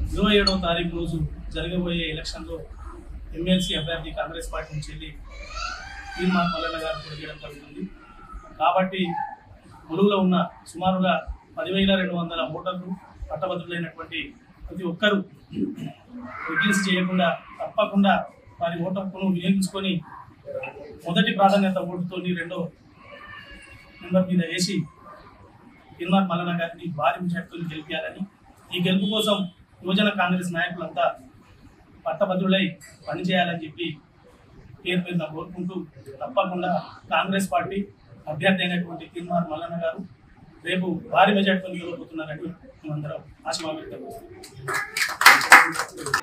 ఇరవై ఏడవ తారీఖు రోజు జరగబోయే ఎలక్షన్లో ఎమ్మెల్సీ అభ్యర్థి కాంగ్రెస్ పార్టీ నుంచి వెళ్ళి తీర్మాన్ మల్లన్న గారు పోటీ చేయడం జరుగుతుంది కాబట్టి ములుగులో ఉన్న సుమారుగా పదివేల రెండు వందల ఓటర్లు పట్టభద్రులైనటువంటి ప్రతి ఒక్కరూ విజిలెన్స్ చేయకుండా తప్పకుండా వారి ఓటు హక్కును వినియోగించుకొని మొదటి ప్రాధాన్యత ఓటుతోని రెండో నెంబర్ మీద వేసి తిరుమల మల్లన్న గారిని భారీ మెజార్టీతో గెలిపించాలని ఈ గెలుపు కోసం యువజన కాంగ్రెస్ నాయకులంతా పట్టభద్రులై పనిచేయాలని చెప్పి పేరు మీద కోరుకుంటూ తప్పకుండా కాంగ్రెస్ పార్టీ అభ్యర్థి అయినటువంటి తిరుమల మల్లన్న గారు రేపు భారీ మెజార్టీతో గెలవబోతున్నారని మేమందరం ఆశీర్వాదం వ్యక్తం చేస్తున్నాం